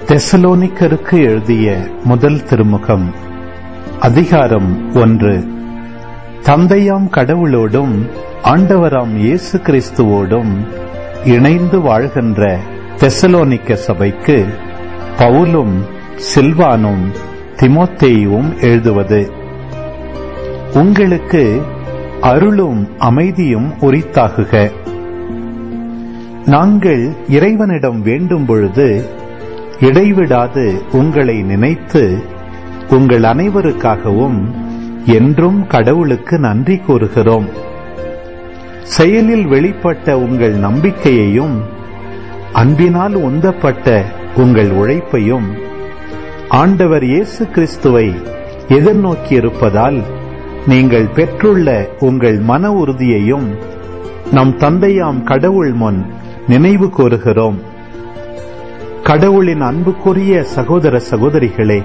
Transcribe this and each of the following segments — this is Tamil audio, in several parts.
தெசலோனிக்கருக்கு எழுதிய முதல் திருமுகம் அதிகாரம் ஒன்று தந்தையாம் கடவுளோடும் ஆண்டவராம் இயேசு கிறிஸ்துவோடும் இணைந்து வாழ்கின்ற தெசலோனிக்க சபைக்கு பவுலும் சில்வானும் திமோத்தேயுவும் எழுதுவது உங்களுக்கு அருளும் அமைதியும் உரித்தாகுக நாங்கள் இறைவனிடம் வேண்டும் பொழுது இடைவிடாது உங்களை நினைத்து உங்கள் அனைவருக்காகவும் என்றும் கடவுளுக்கு நன்றி கூறுகிறோம் செயலில் வெளிப்பட்ட உங்கள் நம்பிக்கையையும் அன்பினால் உந்தப்பட்ட உங்கள் உழைப்பையும் ஆண்டவர் இயேசு கிறிஸ்துவை எதிர்நோக்கியிருப்பதால் நீங்கள் பெற்றுள்ள உங்கள் மன உறுதியையும் நம் தந்தையாம் கடவுள் முன் நினைவு கூறுகிறோம் கடவுளின் அன்புக்குரிய சகோதர சகோதரிகளே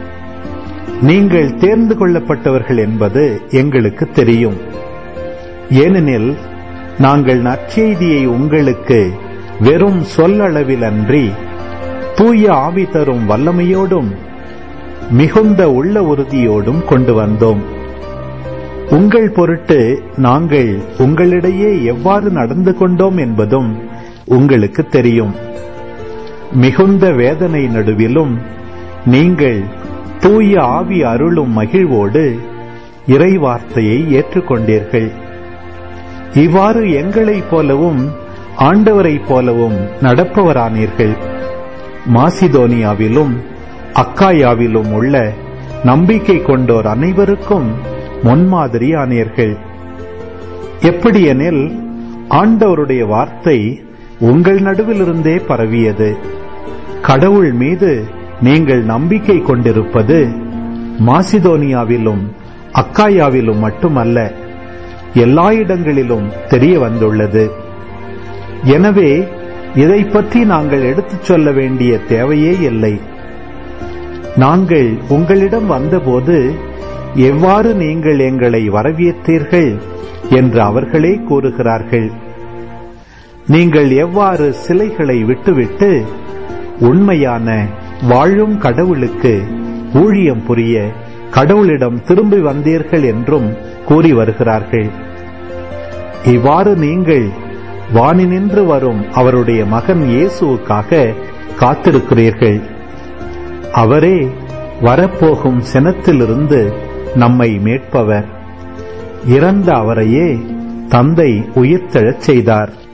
நீங்கள் தேர்ந்து கொள்ளப்பட்டவர்கள் என்பது எங்களுக்கு தெரியும் ஏனெனில் நாங்கள் நற்செய்தியை உங்களுக்கு வெறும் சொல்லளவில் அன்றி தூய ஆவி தரும் வல்லமையோடும் மிகுந்த உள்ள உறுதியோடும் கொண்டு வந்தோம் உங்கள் பொருட்டு நாங்கள் உங்களிடையே எவ்வாறு நடந்து கொண்டோம் என்பதும் உங்களுக்கு தெரியும் மிகுந்த வேதனை நடுவிலும் நீங்கள் தூய ஆவி அருளும் மகிழ்வோடு இறைவார்த்தையை ஏற்றுக்கொண்டீர்கள் இவ்வாறு எங்களைப் போலவும் ஆண்டவரைப் போலவும் நடப்பவரானீர்கள் மாசிதோனியாவிலும் அக்காயாவிலும் உள்ள நம்பிக்கை கொண்டோர் அனைவருக்கும் முன்மாதிரி ஆனீர்கள் எப்படியெனில் ஆண்டவருடைய வார்த்தை உங்கள் நடுவிலிருந்தே பரவியது கடவுள் மீது நீங்கள் நம்பிக்கை கொண்டிருப்பது மாசிதோனியாவிலும் அக்காயாவிலும் மட்டுமல்ல எல்லா இடங்களிலும் தெரிய வந்துள்ளது எனவே இதை பற்றி நாங்கள் எடுத்துச் சொல்ல வேண்டிய தேவையே இல்லை நாங்கள் உங்களிடம் வந்தபோது எவ்வாறு நீங்கள் எங்களை வரவேற்றீர்கள் என்று அவர்களே கூறுகிறார்கள் நீங்கள் எவ்வாறு சிலைகளை விட்டுவிட்டு உண்மையான வாழும் கடவுளுக்கு ஊழியம் புரிய கடவுளிடம் திரும்பி வந்தீர்கள் என்றும் கூறி வருகிறார்கள் இவ்வாறு நீங்கள் வானினின்று வரும் அவருடைய மகன் இயேசுவுக்காக காத்திருக்கிறீர்கள் அவரே வரப்போகும் சினத்திலிருந்து நம்மை மீட்பவர் இறந்த அவரையே தந்தை உயிர்த்தெழச் செய்தார்